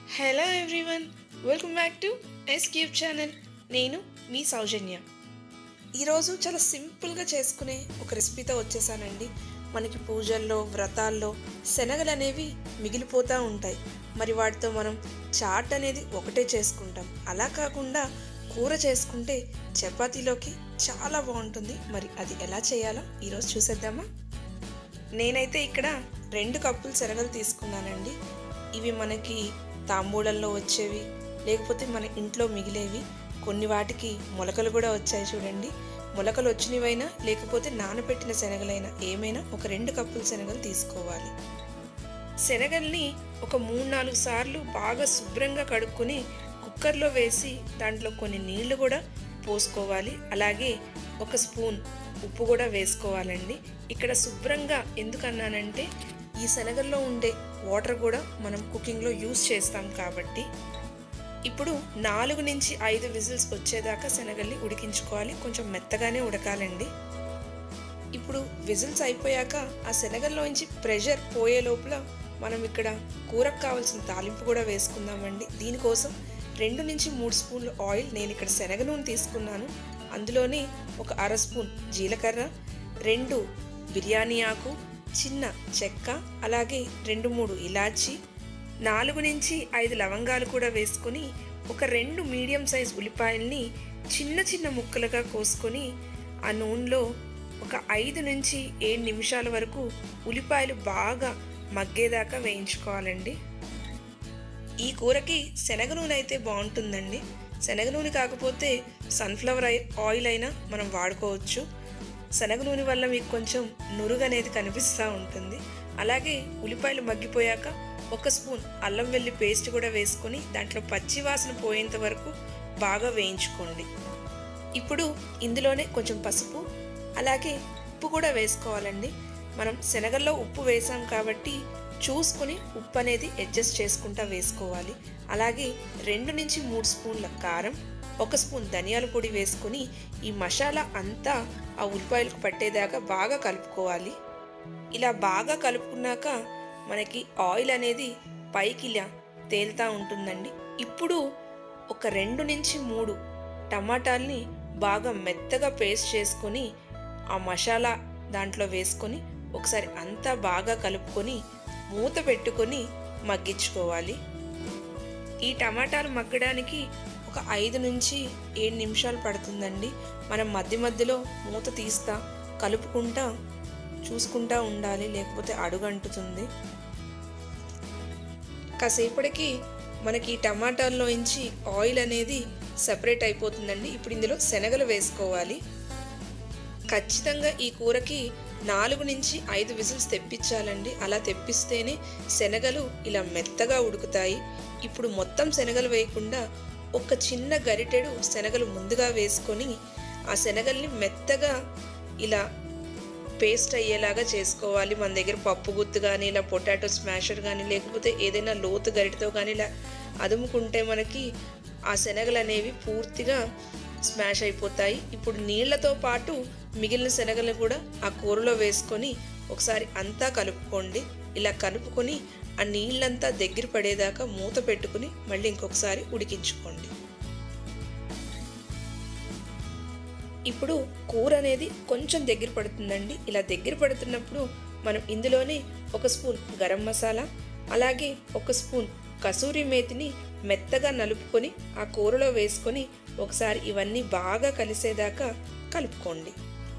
hello everyone welcome back to S cube channel నేను మీ సౌజన్య ఈరోజు చాలా సింపుల్గా చేసుకునే ఒక రెసిపీతో వచ్చేసానండి మనకి పూజల్లో వ్రతాల్లో శనగలు అనేవి మిగిలిపోతూ ఉంటాయి మరి వాటితో మనం చాట్ అనేది ఒకటే చేసుకుంటాం అలా కాకుండా కూర చేసుకుంటే చపాతీలోకి చాలా బాగుంటుంది మరి అది ఎలా చేయాలో ఈరోజు చూసేద్దామా నేనైతే ఇక్కడ రెండు కప్పులు శనగలు తీసుకున్నానండి ఇవి మనకి తాంబూలంలో వచ్చేవి లేకపోతే మన ఇంట్లో మిగిలేవి కొన్ని వాటికి మొలకలు కూడా వచ్చాయి చూడండి మొలకలు వచ్చినవైనా లేకపోతే నానబెట్టిన శనగలైనా ఏమైనా ఒక రెండు కప్పుల శనగలు తీసుకోవాలి శనగల్ని ఒక మూడు నాలుగు సార్లు బాగా శుభ్రంగా కడుక్కొని కుక్కర్లో వేసి దాంట్లో కొన్ని నీళ్లు కూడా పోసుకోవాలి అలాగే ఒక స్పూన్ ఉప్పు కూడా వేసుకోవాలండి ఇక్కడ శుభ్రంగా ఎందుకన్నానంటే ఈ శనగల్లో ఉండే వాటర్ కూడా మనం కుకింగ్లో యూస్ చేస్తాం కాబట్టి ఇప్పుడు నాలుగు నుంచి ఐదు విజిల్స్ వచ్చేదాకా శనగల్ని ఉడికించుకోవాలి కొంచెం మెత్తగానే ఉడకాలండి ఇప్పుడు విజిల్స్ అయిపోయాక ఆ శనగల్లోంచి ప్రెషర్ పోయే లోపల మనం ఇక్కడ కూరకు కావాల్సిన తాలింపు కూడా వేసుకుందామండి దీనికోసం రెండు నుంచి మూడు స్పూన్లు ఆయిల్ నేను ఇక్కడ శనగ నూనె తీసుకున్నాను అందులోనే ఒక అర స్పూన్ జీలకర్ర రెండు బిర్యానీ ఆకు చిన్న చెక్క అలాగే రెండు మూడు ఇలాచి నాలుగు నుంచి ఐదు లవంగాలు కూడా వేసుకొని ఒక రెండు మీడియం సైజ్ ఉల్లిపాయల్ని చిన్న చిన్న ముక్కలుగా కోసుకొని ఆ నూనెలో ఒక ఐదు నుంచి ఏడు నిమిషాల వరకు ఉల్లిపాయలు బాగా మగ్గేదాకా వేయించుకోవాలండి ఈ కూరకి శనగ నూనె అయితే బాగుంటుందండి శనగ నూనె కాకపోతే సన్ఫ్లవర్ ఆయిల్ అయినా మనం వాడుకోవచ్చు శనగ నూనె వల్ల మీకు కొంచెం నురుగు అనేది కనిపిస్తూ ఉంటుంది అలాగే ఉల్లిపాయలు మగ్గిపోయాక ఒక స్పూన్ అల్లం వెల్లి పేస్ట్ కూడా వేసుకొని దాంట్లో పచ్చి వాసన పోయేంత వరకు బాగా వేయించుకోండి ఇప్పుడు ఇందులోనే కొంచెం పసుపు అలాగే ఉప్పు కూడా వేసుకోవాలండి మనం శనగల్లో ఉప్పు వేసాం కాబట్టి చూసుకుని ఉప్పు అనేది అడ్జస్ట్ చేసుకుంటా వేసుకోవాలి అలాగే రెండు నుంచి మూడు స్పూన్ల కారం ఒక స్పూన్ ధనియాల పొడి వేసుకొని ఈ మసాలా అంతా ఆ ఉల్లిపాయలకు పట్టేదాకా బాగా కలుపుకోవాలి ఇలా బాగా కలుపుకున్నాక మనకి ఆయిల్ అనేది పైకి ఇలా తేలుతూ ఉంటుందండి ఇప్పుడు ఒక రెండు నుంచి మూడు టమాటాల్ని బాగా మెత్తగా పేస్ట్ చేసుకొని ఆ మసాలా దాంట్లో వేసుకొని ఒకసారి అంతా బాగా కలుపుకొని మూత పెట్టుకొని మగ్గించుకోవాలి ఈ టమాటాలు మగ్గడానికి ఒక ఐదు నుంచి ఏడు నిమిషాలు పడుతుందండి మనం మధ్య మధ్యలో మూత తీస్తా కలుపుకుంటా చూసుకుంటా ఉండాలి లేకపోతే అడుగంటుతుంది కాసేపటికి మనకి టమాటాల్లోంచి ఆయిల్ అనేది సపరేట్ అయిపోతుందండి ఇప్పుడు ఇందులో శనగలు వేసుకోవాలి ఖచ్చితంగా ఈ కూరకి నాలుగు నుంచి ఐదు విజిల్స్ తెప్పించాలండి అలా తెప్పిస్తేనే శనగలు ఇలా మెత్తగా ఉడుకుతాయి ఇప్పుడు మొత్తం శనగలు వేయకుండా ఒక చిన్న గరిటెడు శనగలు ముందుగా వేసుకొని ఆ శనగల్ని మెత్తగా ఇలా పేస్ట్ అయ్యేలాగా చేసుకోవాలి మన దగ్గర పప్పు గుత్తు కానీ ఇలా పొటాటో స్మాషర్ కానీ లేకపోతే ఏదైనా లోతు గరిటతో కానీ ఇలా అదుముకుంటే మనకి ఆ శనగలు అనేవి పూర్తిగా స్మాష్ అయిపోతాయి ఇప్పుడు నీళ్లతో పాటు మిగిలిన శనగలను కూడా ఆ కూరలో వేసుకొని ఒకసారి అంతా కలుపుకోండి ఇలా కలుపుకొని ఆ నీళ్ళంతా దగ్గర పడేదాకా మూత పెట్టుకుని మళ్ళీ ఇంకొకసారి ఉడికించుకోండి ఇప్పుడు కూర అనేది కొంచెం దగ్గర పడుతుందండి ఇలా దగ్గర పడుతున్నప్పుడు మనం ఇందులోనే ఒక స్పూన్ గరం మసాలా అలాగే ఒక స్పూన్ కసూరి మేతిని మెత్తగా నలుపుకొని ఆ కూరలో వేసుకొని ఒకసారి ఇవన్నీ బాగా కలిసేదాకా కలుపుకోండి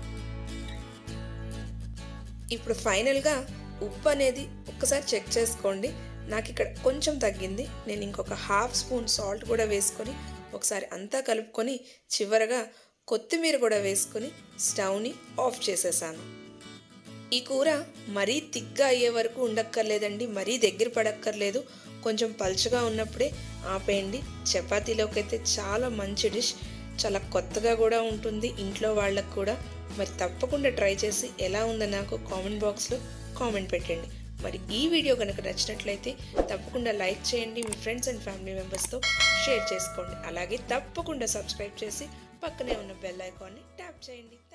ఇప్పుడు ఫైనల్గా ఉప్పు అనేది ఒక్కసారి చెక్ చేసుకోండి నాకు ఇక్కడ కొంచెం తగ్గింది నేను ఇంకొక హాఫ్ స్పూన్ సాల్ట్ కూడా వేసుకొని ఒకసారి అంతా కలుపుకొని చివరగా కొత్తిమీర కూడా వేసుకొని స్టవ్ని ఆఫ్ చేసేసాను ఈ కూర మరీ తిగ్గా అయ్యే వరకు ఉండక్కర్లేదండి మరీ దగ్గర పడక్కర్లేదు కొంచెం పలుచగా ఉన్నప్పుడే ఆపేయండి చపాతీలోకి అయితే చాలా మంచి డిష్ చాలా కొత్తగా కూడా ఉంటుంది ఇంట్లో వాళ్ళకు కూడా మరి తప్పకుండా ట్రై చేసి ఎలా ఉందో నాకు కామెంట్ బాక్స్లో కామెంట్ పెట్టండి మరి ఈ వీడియో కనుక నచ్చినట్లయితే తప్పకుండా లైక్ చేయండి మీ ఫ్రెండ్స్ అండ్ ఫ్యామిలీ మెంబర్స్తో షేర్ చేసుకోండి అలాగే తప్పకుండా సబ్స్క్రైబ్ చేసి పక్కనే ఉన్న బెల్ ఐకాన్ని ట్యాప్ చేయండి